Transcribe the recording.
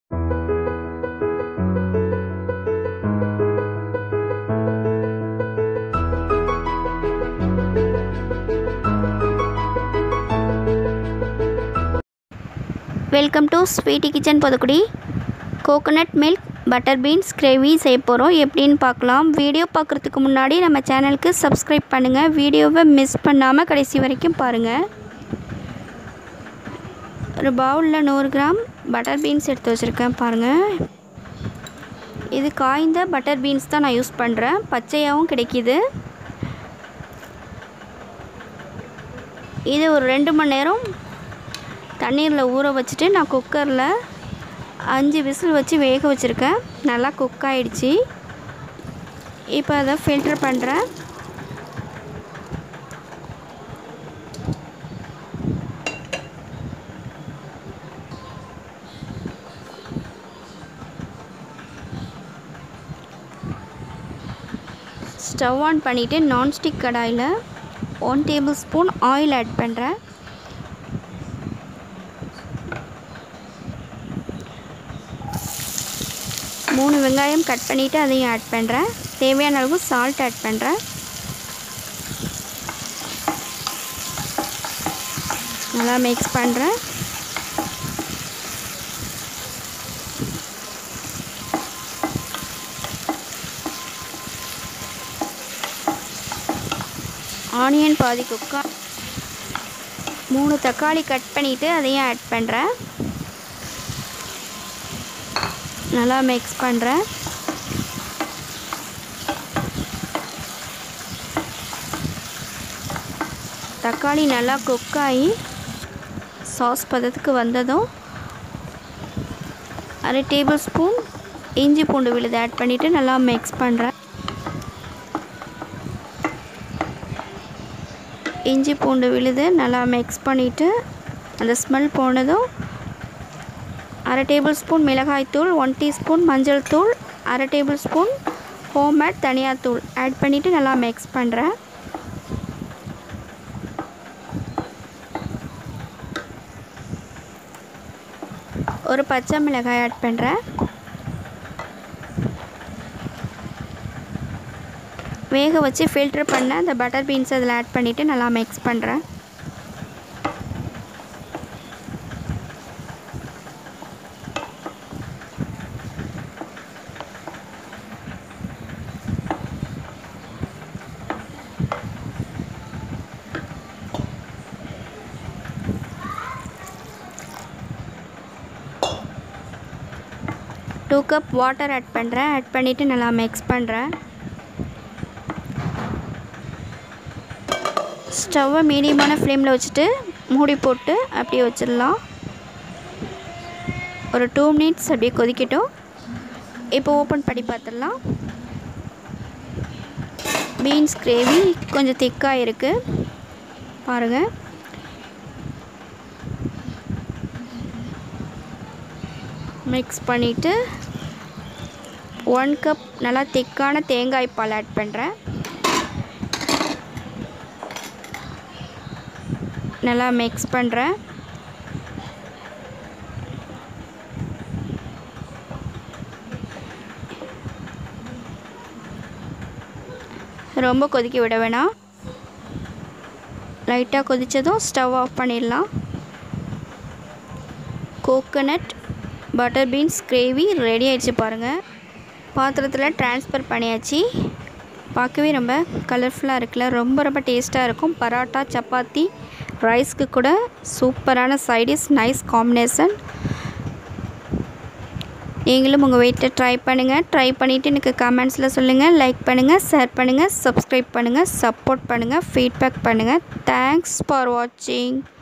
welcome to Sweety kitchen பொதுக்குடி coconut milk butter beans gravy செய்ய போகிறோம் எப்படின்னு பார்க்கலாம் வீடியோ பார்க்குறதுக்கு முன்னாடி நம்ம சேனலுக்கு சப்ஸ்கிரைப் பண்ணுங்கள் வீடியோவை மிஸ் பண்ணாமல் கடைசி வரைக்கும் பாருங்கள் ஒரு பவுலில் நூறு கிராம் பட்டர் பீன்ஸ் எடுத்து வச்சுருக்கேன் பாருங்கள் இது காய்ந்த பட்டர் பீன்ஸ் தான் நான் யூஸ் பண்ணுறேன் பச்சையாகவும் கிடைக்கிது இது ஒரு ரெண்டு மணி நேரம் தண்ணீரில் ஊற வச்சுட்டு நான் குக்கரில் அஞ்சு விசில் வச்சு வேக வச்சுருக்கேன் நல்லா குக் ஆகிடுச்சி இப்போ அதை ஃபில்டர் பண்ணுறேன் ஸ்டவ் ஆன் பண்ணிவிட்டு நான்ஸ்டிக் கடாயில் one tablespoon oil add பண்ணுறேன் மூணு வெங்காயம் கட் பண்ணிவிட்டு அதையும் ஆட் பண்ணுறேன் தேவையான அளவு சால்ட் ஆட் பண்ணுறேன் நல்லா மிக்ஸ் பண்ணுறேன் ஆனியன் பாதி குக்கா மூணு தக்காளி கட் பண்ணிவிட்டு அதையும் ஆட் பண்ணுறேன் நல்லா மிக்ஸ் பண்ணுறேன் தக்காளி நல்லா குக் ஆகி சாஸ் பதத்துக்கு வந்ததும் அரை டேபிள் ஸ்பூன் இஞ்சி பூண்டு விழுது ஆட் பண்ணிவிட்டு நல்லா மிக்ஸ் பண்ணுறேன் இஞ்சி பூண்டு விழுது நல்லா மிக்ஸ் பண்ணிவிட்டு அந்த ஸ்மெல் போனதும் அரை டேபிள் ஸ்பூன் மிளகாய்த்தூள் ஒன் டீஸ்பூன் மஞ்சள் தூள் அரை டேபிள் ஸ்பூன் ஹோம்மேட் தனியாத்தூள் ஆட் பண்ணிவிட்டு நல்லா மிக்ஸ் பண்ணுறேன் ஒரு பச்சை மிளகாய் ஆட் பண்ணுறேன் வேக வச்சு ஃபில்டர் பண்ண அந்த பட்டர் பீன்ஸ் அதில் ஆட் பண்ணிவிட்டு நல்லா மிக்ஸ் பண்ணுறேன் டூ கப் வாட்டர் ஆட் பண்ணுறேன் ஆட் பண்ணிவிட்டு நல்லா மிக்ஸ் பண்ணுறேன் ஸ்டவ்வை மீடியமான ஃப்ளேமில் வச்சுட்டு மூடி போட்டு அப்படியே வச்சிடலாம் ஒரு டூ மினிட்ஸ் அப்படியே கொதிக்கட்டும் இப்போ ஓப்பன் பண்ணி பார்த்துடலாம் பீன்ஸ் கிரேவி கொஞ்சம் திக்காக இருக்குது பாருங்கள் மிக்ஸ் பண்ணிவிட்டு ஒன் கப் நல்லா திக்கான தேங்காய் பால் ஆட் பண்ணுறேன் நல்லா மிக்ஸ் பண்ணுறேன் ரொம்ப கொதிக்க விட வேணாம் லைட்டாக கொதித்ததும் ஸ்டவ் ஆஃப் பண்ணிடலாம் coconut butter beans gravy ready ஆகிடுச்சு பாருங்கள் பாத்திரத்தில் ட்ரான்ஸ்ஃபர் பண்ணியாச்சு பார்க்கவே ரொம்ப கலர்ஃபுல்லாக இருக்குல்ல ரொம்ப ரொம்ப டேஸ்ட்டாக இருக்கும் பரோட்டா சப்பாத்தி ரைஸ்க்கு கூட சூப்பரான சைடிஸ் நைஸ் காம்பினேஷன் நீங்களும் உங்கள் வெயிட்டை ட்ரை பண்ணுங்கள் ட்ரை பண்ணிவிட்டு எனக்கு கமெண்ட்ஸில் சொல்லுங்கள் லைக் பண்ணுங்கள் ஷேர் பண்ணுங்கள் சப்ஸ்கிரைப் பண்ணுங்கள் சப்போர்ட் பண்ணுங்கள் ஃபீட்பேக் பண்ணுங்கள் தேங்க்ஸ் ஃபார் வாட்சிங்